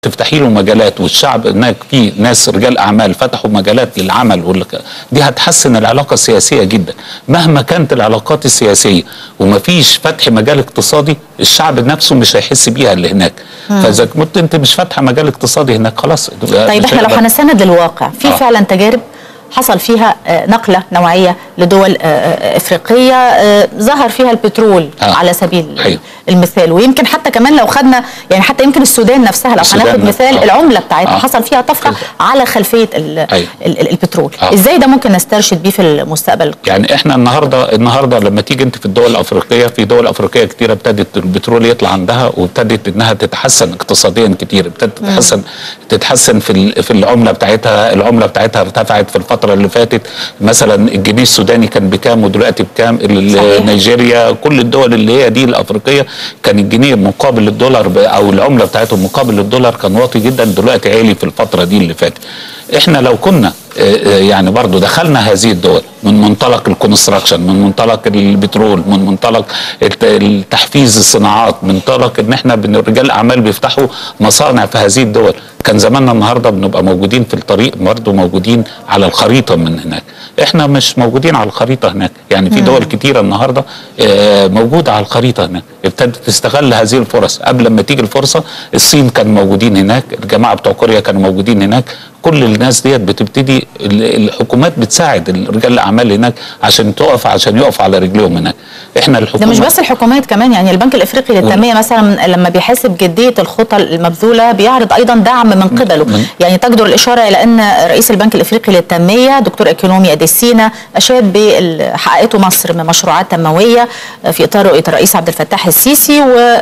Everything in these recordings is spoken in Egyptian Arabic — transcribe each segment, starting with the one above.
تفتحي له مجالات والشعب هناك في ناس رجال اعمال فتحوا مجالات للعمل والك... دي هتحسن العلاقه السياسيه جدا مهما كانت العلاقات السياسيه ومفيش فتح مجال اقتصادي الشعب نفسه مش هيحس بيها اللي هناك فاذا كنت انت مش فاتحه مجال اقتصادي هناك خلاص طيب احنا لو هنستند للواقع في آه. فعلا تجارب حصل فيها آه، نقلة نوعية لدول آه، آه، إفريقية آه، ظهر فيها البترول آه. على سبيل أيوه. المثال ويمكن حتى كمان لو خدنا يعني حتى يمكن السودان نفسها لو السودان هناخد نفسها. مثال آه. العملة بتاعتها آه. حصل فيها طفرة بالظبط. على خلفية ال- أيوه. ال- ال- البترول آه. ازاي ده ممكن نسترشد بيه في المستقبل يعني احنا النهارده النهارده لما تيجي انت في الدول الافريقيه في دول افريقيه كتيره ابتدت البترول يطلع عندها وابتدت انها تتحسن اقتصاديا كتير ابتدت تتحسن تتحسن في ال- في العمله بتاعتها العمله بتاعتها ارتفعت في الفتره اللي فاتت مثلا الجنيه السوداني كان بكام ودلوقتي بكام ال- صحيح. نيجيريا كل الدول اللي هي دي الافريقيه كان الجنيه مقابل الدولار ب- او العمله بتاعتهم مقابل الدولار كان واطي جدا دلوقتي عالي في الفتره دي اللي فاتت احنا لو كنا آه، آه، يعني برضو دخلنا هذه الدول من منطلق الكونستراكشن من منطلق البترول من منطلق الت- التحفيز الصناعات من منطلق ان احنا بن- رجال اعمال بيفتحوا مصانع في هذه الدول كان زماننا النهارده بنبقى موجودين في الطريق برضو موجودين على الخريطه من هناك احنا مش موجودين على الخريطه هناك يعني في دول كتيره النهارده آه، موجوده على الخريطه هناك ابتدت تستغل هذه الفرص قبل ما تيجي الفرصه الصين كانوا موجودين هناك الجماعه بتوع كوريا كانوا موجودين هناك كل الناس ديت بتبتدي ال- الحكومات بتساعد رجال الاعمال هناك عشان تقف عشان يقف على رجليهم هناك احنا ده الحكومه مش بس الحكومات كمان يعني البنك الافريقي للتنميه مثلا لما بيحاسب جديه الخطى المبذوله بيعرض ايضا دعم من قبله من- يعني تجدر الاشاره الى ان رئيس البنك الافريقي للتنميه دكتور ايكونومي اديسينا اشاد بال حققته مصر من مشروعات تنمويه في اطار رؤيه الرئيس عبد الفتاح السيسي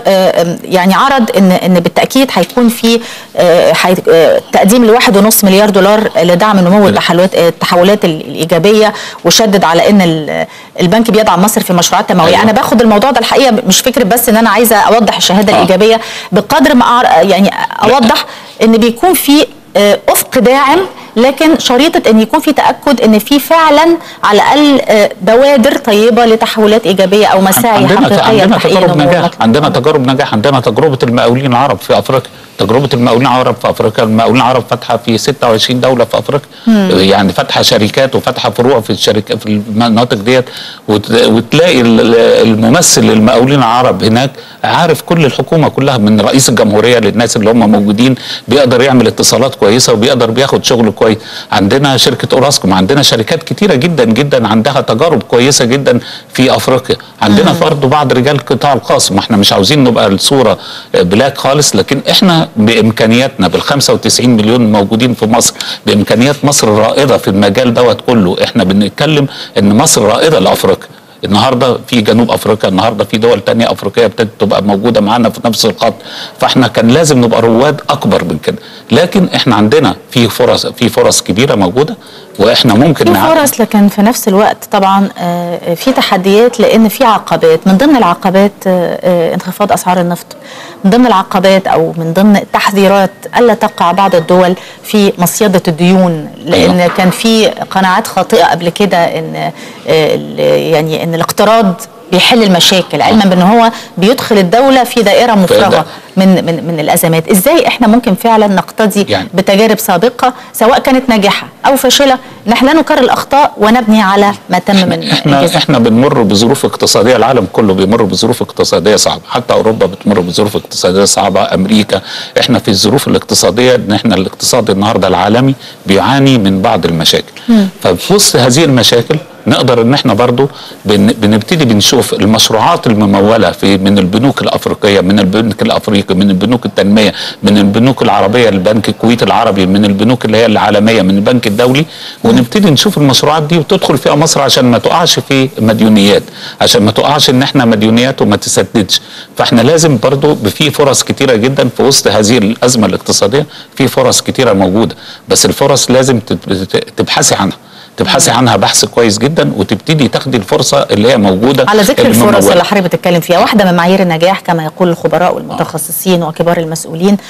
ويعني عرض ان ان بالتاكيد هيكون في آه، حي- آه، تقديم لواحد ونص مليار دولار لدعم نمو التحولات التحولات الايجابيه وشدد على ان ال- البنك بيدعم مصر في مشروعات تنمويه أيوة. انا باخد الموضوع ده الحقيقه مش فكره بس ان انا عايزه اوضح الشهاده آه. الايجابيه بقدر ما أعر- يعني اوضح ان بيكون في آه، افق داعم لكن شريطه ان يكون في تاكد ان في فعلا على الاقل آه، بوادر طيبه لتحولات ايجابيه او مساعي عندنا حقيقيه عندنا لتحقيق تجارب النمو نجاح المطلوب. عندنا تجارب نجاح عندنا تجربه المقاولين العرب في افريقيا تجربه المقاولين العرب في افريقيا المقاولين العرب فاتحه في 26 دوله في افريقيا يعني فاتحه شركات وفاتحه فروع في الشركات في المناطق ديت وت- وتلاقي ال- الممثل للمقاولين العرب هناك عارف كل الحكومه كلها من رئيس الجمهوريه للناس اللي هم موجودين بيقدر يعمل اتصالات كويسه وبيقدر بياخد شغل كويس عندنا شركه اوراسكوم عندنا شركات كتيره جدا جدا عندها تجارب كويسه جدا في افريقيا عندنا برضه بعض رجال القطاع الخاص ما احنا مش عاوزين نبقى الصوره بلاك خالص لكن احنا بامكانياتنا بال 95 مليون موجودين في مصر بامكانيات مصر الرائده في المجال دوت كله احنا بنتكلم ان مصر رائده لافريقيا النهارده في جنوب افريقيا النهارده في دول تانية افريقيه ابتدت تبقى موجوده معانا في نفس الخط فاحنا كان لازم نبقى رواد اكبر من كده لكن احنا عندنا في فرص في فرص كبيره موجوده واحنا ممكن في نع- فرص لكن في نفس الوقت طبعا آه، في تحديات لان في عقبات من ضمن العقبات آه، آه، انخفاض اسعار النفط من ضمن العقبات او من ضمن التحذيرات الا تقع بعض الدول في مصيده الديون لان أيوة. كان في قناعات خاطئه قبل كده ان آه، ال- يعني ان الاقتراض بيحل المشاكل علما بان هو بيدخل الدوله في دائره مفرغه من من من الازمات ازاي احنا ممكن فعلا نقتدي يعني- بتجارب سابقه سواء كانت ناجحه او فاشله ان احنا لا نكرر الاخطاء ونبني على ما تم من احنا انجازات احنا بنمر بظروف اقتصاديه العالم كله بيمر بظروف اقتصاديه صعبه حتى اوروبا بتمر بظروف اقتصاديه صعبه امريكا احنا في الظروف الاقتصاديه ان احنا الاقتصاد النهارده العالمي بيعاني من بعض المشاكل ففي وسط هذه المشاكل نقدر ان احنا برضو بن بنبتدي بنشوف المشروعات المموله في من البنوك الافريقيه من البنك الافريقي من البنوك التنميه من البنوك العربيه البنك الكويت العربي من البنوك اللي هي العالميه من البنك الدولي ونبتدي نشوف المشروعات دي وتدخل فيها مصر عشان ما تقعش في مديونيات عشان ما تقعش ان احنا مديونيات وما تسددش فاحنا لازم برضو في فرص كتيره جدا في وسط هذه الازمه الاقتصاديه في فرص كتيره موجوده بس الفرص لازم تب- تبحثي عنها تبحثي عنها بحث كويس جدا وتبتدي تاخدي الفرصه اللي هي موجوده على ذكر الفرص الممولة. اللي حضرتك بتتكلم فيها واحده من معايير النجاح كما يقول الخبراء والمتخصصين وكبار المسؤولين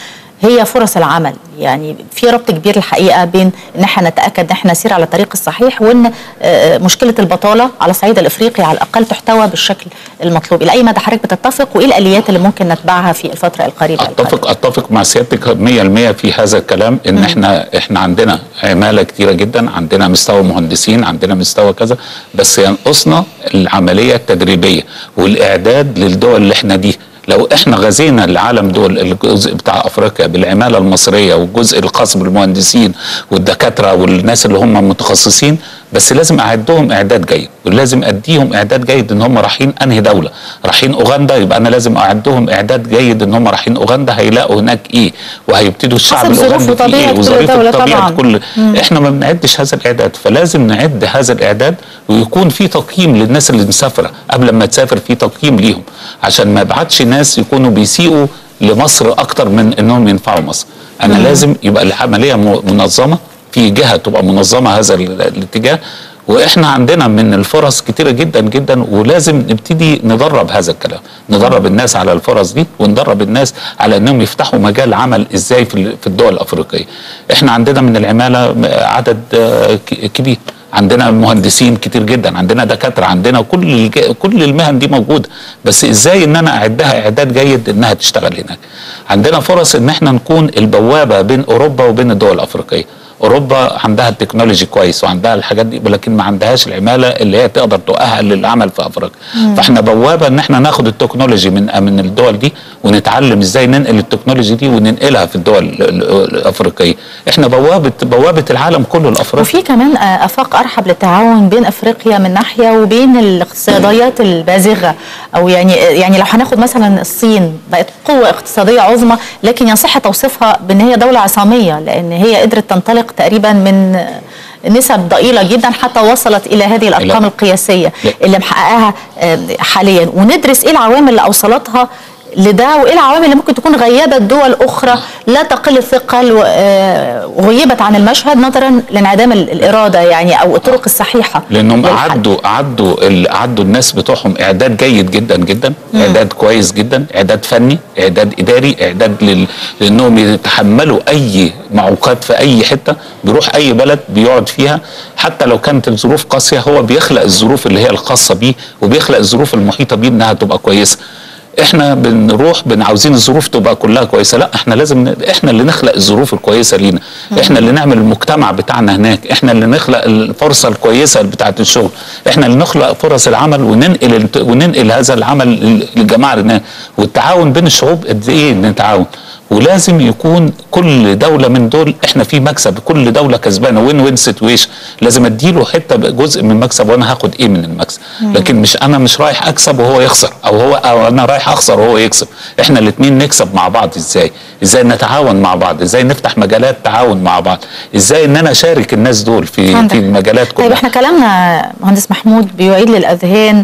هي فرص العمل يعني في ربط كبير الحقيقه بين ان احنا نتاكد ان احنا نسير على الطريق الصحيح وان آه، مشكله البطاله على الصعيد الافريقي على الاقل تحتوى بالشكل المطلوب الى اي مدى حضرتك بتتفق وايه الاليات اللي ممكن نتبعها في الفتره القريبه اتفق اتفق مع سيادتك 100% في هذا الكلام ان احنا احنا عندنا عماله كتيره جدا عندنا مستوى مهندسين عندنا مستوى كذا بس ينقصنا العمليه التدريبيه والاعداد للدول اللي احنا دي لو احنا غزينا العالم دول الجزء بتاع افريقيا بالعماله المصريه والجزء الخاص بالمهندسين والدكاتره والناس اللي هم متخصصين بس لازم اعدهم اعداد جيد ولازم اديهم اعداد جيد ان هم رايحين انهي دوله رايحين اوغندا يبقى انا لازم اعدهم اعداد جيد ان هم رايحين اوغندا هيلاقوا هناك ايه وهيبتدوا الشعب حسب ظروف الاوغندي فيه وطبيعة ايه كل وظروف دولة طبيعه طبعاً. كل احنا ما بنعدش هذا الاعداد فلازم نعد هذا الاعداد ويكون في تقييم للناس اللي مسافره قبل ما تسافر في تقييم ليهم عشان ما ابعتش ناس يكونوا بيسيئوا لمصر اكتر من انهم ينفعوا مصر انا لازم يبقى العمليه م- منظمه في جهه تبقى منظمه هذا ال- الاتجاه واحنا عندنا من الفرص كتيره جدا جدا ولازم نبتدي ندرب هذا الكلام ندرب الناس على الفرص دي وندرب الناس على انهم يفتحوا مجال عمل ازاي في ال- في الدول الافريقيه احنا عندنا من العماله عدد آه، ك- كبير عندنا مهندسين كتير جدا عندنا دكاتره عندنا كل الج... كل المهن دي موجوده بس ازاي ان انا اعدها اعداد جيد انها تشتغل هناك عندنا فرص ان احنا نكون البوابه بين اوروبا وبين الدول الافريقيه اوروبا عندها التكنولوجي كويس وعندها الحاجات دي ولكن ما عندهاش العماله اللي هي تقدر تؤهل للعمل في افريقيا فاحنا بوابه ان احنا ناخد التكنولوجي من من الدول دي ونتعلم ازاي ننقل التكنولوجي دي وننقلها في الدول ال- ال- الافريقيه احنا بوابه بوابه العالم كله الافريقي وفي كمان آه، افاق ارحب للتعاون بين افريقيا من ناحيه وبين الاقتصاديات البازغه او يعني يعني لو هناخد مثلا الصين بقت قوه اقتصاديه عظمى لكن يصح توصيفها بان هي دوله عصاميه لان هي قدرت تنطلق تقريبا من آه، نسب ضئيله جدا حتى وصلت الى هذه الارقام لا. القياسيه لا. اللي محققاها آه، حاليا وندرس ايه العوامل اللي اوصلتها لده وايه العوامل اللي ممكن تكون غيبت دول اخرى لا تقل الثقل و- آه، وغيبت عن المشهد نظرا لانعدام ال- الاراده يعني او الطرق الصحيحه لانهم للحل. اعدوا اعدوا ال- اعدوا الناس بتوعهم اعداد جيد جدا جدا اعداد كويس جدا اعداد فني اعداد اداري اعداد لل... لانهم يتحملوا اي معوقات في اي حته بيروح اي بلد بيقعد فيها حتى لو كانت الظروف قاسيه هو بيخلق الظروف اللي هي الخاصه بيه وبيخلق الظروف المحيطه بيه انها تبقى كويسه احنا بنروح بن عاوزين الظروف تبقى كلها كويسه لا احنا لازم ن- احنا اللي نخلق الظروف الكويسه لينا احنا اللي نعمل المجتمع بتاعنا هناك احنا اللي نخلق الفرصه الكويسه بتاعه الشغل احنا اللي نخلق فرص العمل وننقل الت- وننقل هذا العمل لل- للجماعه هناك والتعاون بين الشعوب قد ايه نتعاون ولازم يكون كل دوله من دول احنا في مكسب كل دوله كسبانه وين وين سيتويشن لازم اديله حته جزء من المكسب وانا هاخد ايه من المكسب لكن مش انا مش رايح اكسب وهو يخسر او هو او انا رايح اخسر وهو يكسب احنا الاثنين نكسب مع بعض ازاي ازاي نتعاون مع بعض ازاي نفتح مجالات تعاون مع بعض ازاي ان انا اشارك الناس دول في عندك. في المجالات كلها طيب احنا كلامنا مهندس محمود بيعيد للاذهان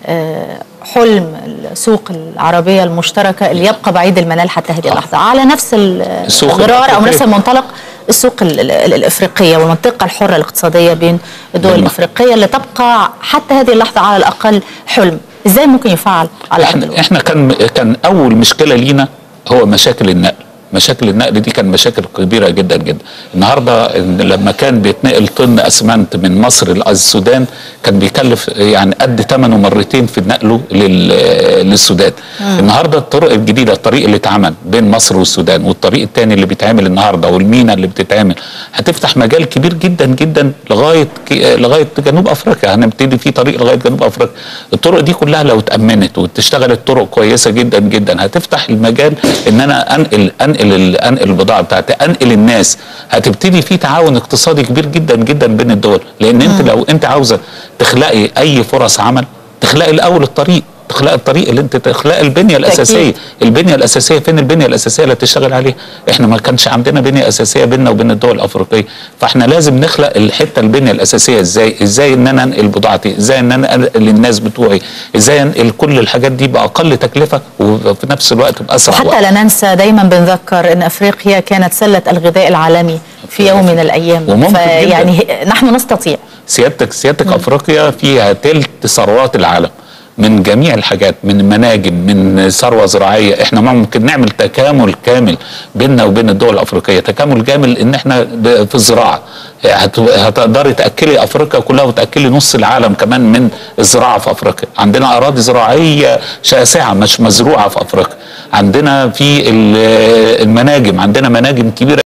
آه، حلم السوق العربيه المشتركه اللي يبقى بعيد المنال حتى هذه اللحظه على نفس السوق الغرار او الأفريقية. نفس المنطلق السوق ال- ال- ال- الافريقيه والمنطقه الحره الاقتصاديه بين الدول بالم- الافريقيه اللي تبقى حتى هذه اللحظه على الاقل حلم ازاي ممكن يفعل على ارض احنا الواقع احنا كان كان اول مشكله لينا هو مشاكل النقل مشاكل النقل دي كان مشاكل كبيره جدا جدا النهارده إن لما كان بيتنقل طن اسمنت من مصر للسودان كان بيكلف يعني قد ثمنه مرتين في نقله لل- للسودان النهارده الطرق الجديده الطريق اللي اتعمل بين مصر والسودان والطريق الثاني اللي بيتعمل النهارده والمينا اللي بتتعمل هتفتح مجال كبير جدا جدا لغايه ك- لغايه جنوب افريقيا هنبتدي في طريق لغايه جنوب افريقيا الطرق دي كلها لو اتامنت وتشتغل الطرق كويسه جدا جدا هتفتح المجال ان انا انقل انقل ال- انقل البضاعه بتاعتي انقل الناس هتبتدي في تعاون اقتصادي كبير جدا جدا بين الدول لان انت لو انت عاوزه تخلقي اي فرص عمل تخلقي الاول الطريق تخلق الطريق اللي انت تخلق البنيه الاساسيه البنيه الاساسيه فين البنيه الاساسيه اللي تشتغل عليها احنا ما كانش عندنا بنيه اساسيه بيننا وبين الدول الافريقيه فاحنا لازم نخلق الحته البنيه الاساسيه ازاي ازاي ان انا انقل بضاعتي ازاي ان انا انقل الناس بتوعي ازاي انقل كل الحاجات دي باقل تكلفه وفي نفس الوقت باسرع وحتى وقت لا ننسى دايما بنذكر ان افريقيا كانت سله الغذاء العالمي في يوم من الايام وممكن جداً. فيعني نحن نستطيع سيادتك سيادتك افريقيا فيها تلت ثروات العالم من جميع الحاجات من مناجم من ثروه زراعيه احنا ممكن نعمل تكامل كامل بيننا وبين الدول الافريقيه تكامل كامل ان احنا ب- في الزراعه هت- هتقدري تاكلي افريقيا كلها وتاكلي نص العالم كمان من الزراعه في افريقيا عندنا اراضي زراعيه شاسعه مش مزروعه في افريقيا عندنا في ال- المناجم عندنا مناجم كبيره